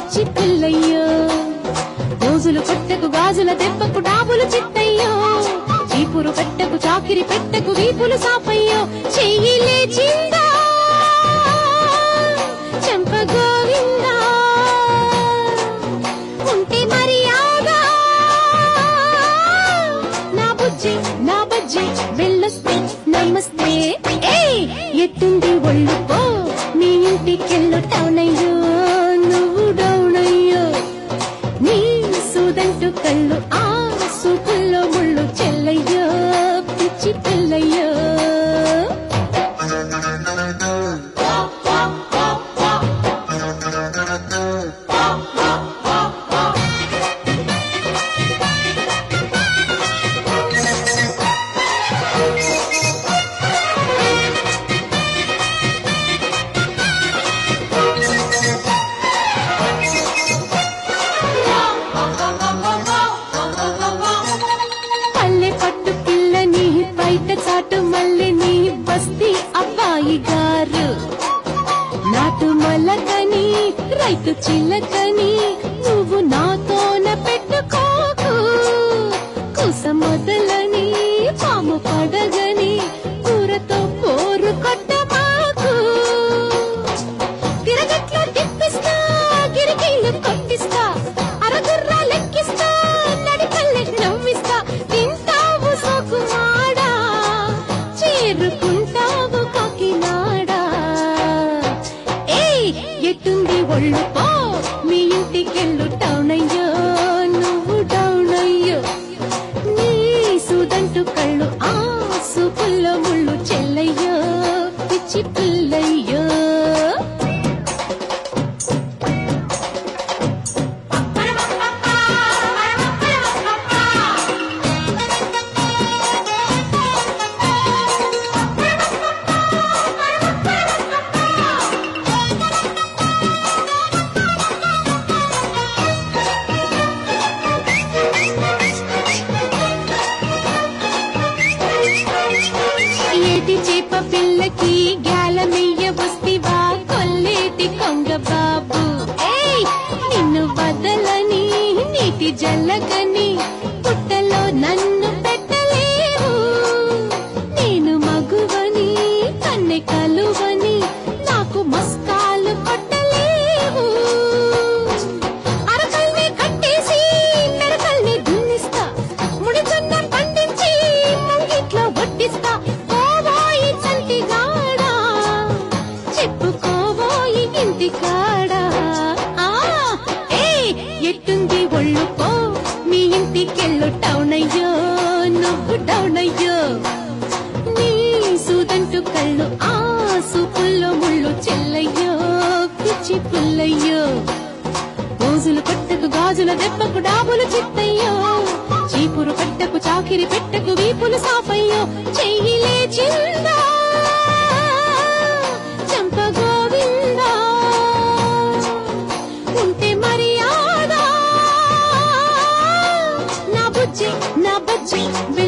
పిచ్చి పిల్లయ్యో రోజులు కొట్టకు గాజుల దెబ్బకు డాబులు చిత్తయ్యో చీపురు పెట్టకు చాకిరి పెట్టకు వీపులు సాపయ్యో చెయ్యి లేచిందా చెంప గోవిందా ఉంటే మర్యాద నా బుజ్జి నా బజ్జి వెళ్ళొస్తే నమస్తే ఏయ్ ఎట్టుంది ఒళ్ళు పో నీ ఇంటికెళ్ళు టౌన్ అయ్యో నువ్వు డౌన్ అయ్యో నీ సూదంటు కళ్ళు ఆ సూపుల్లో ముళ్ళు చెల్లయ్యో పిచ్చి పిల్లయ్యో పల్లె పట్టు పిల్లని బయట చాటు మళ్ళీ నీ బస్తీ అబ్బాయి గారు నాటు మలకని రైతు చిలకని నువ్వు నాతోన పెట్టుకోకు కుస మొదలని పాము పడగని కూరతో పోరు కొట్టమాకు తిరగట్లో తిప్పిస్తా గిరికీలు కొట్టిస్తా అరగుర్రా లెక్కిస్తా నడిపల్లె నవ్విస్తా తింటావు సోకుమాడా చేరుకుంటావు కాకినాడా ఏయ్ ఎట్టుంది ఒళ్ళు పో మీ ఇంటికెళ్ళు టౌన్ అయ్యో నువ్వు డౌన్ అయ్యో నీ సూదంటు కళ్ళు ఆ సూపుల్లో ముళ్ళు చెల్లయ్యో పిచ్చి పిల్లయ్యో ఏటి చేప పిల్లకి గ్యాలమెయ్య వస్తివా కొల్లేటి కొంగ బాబు ఏయ్ నిన్ను వదలని నీటి జల్లగని పుట్టలో నన్ను పెట్టలేవు నేను మగువని కన్నె కలువని నాకు మస్కాలు కొట్టలేవు అరకల్ని కట్టేసి మెరకల్ని దున్నిస్తా ముడిచున్న పండించి ముంగిట్లో వడ్డిస్తా కోవాయి చంటిగాడా చెప్పుకోవోయి ఇంటి కాడా ఆ ఏ ఎట్టుంది ఒళ్ళు పో మీ ఇంటికెళ్ళు టౌన్ అయ్యో నువ్వు డౌన్ అయ్యో నీ సూదంటు కళ్ళు ఆ సూపుల్లో ముళ్ళు చెల్లయ్యో పిచ్చి పుల్లయ్యో రోజులు కొట్టకు గాజుల దెబ్బకు డాబులు చిత్తయ్యో చీపురు పెట్టకు చాకిరి పెట్టకు వీపులు సాపయ్యో చెయ్యి లేచిందా చంప గోవిందా ఉంటే మర్యాద నా బుజ్జి నా బజ్జి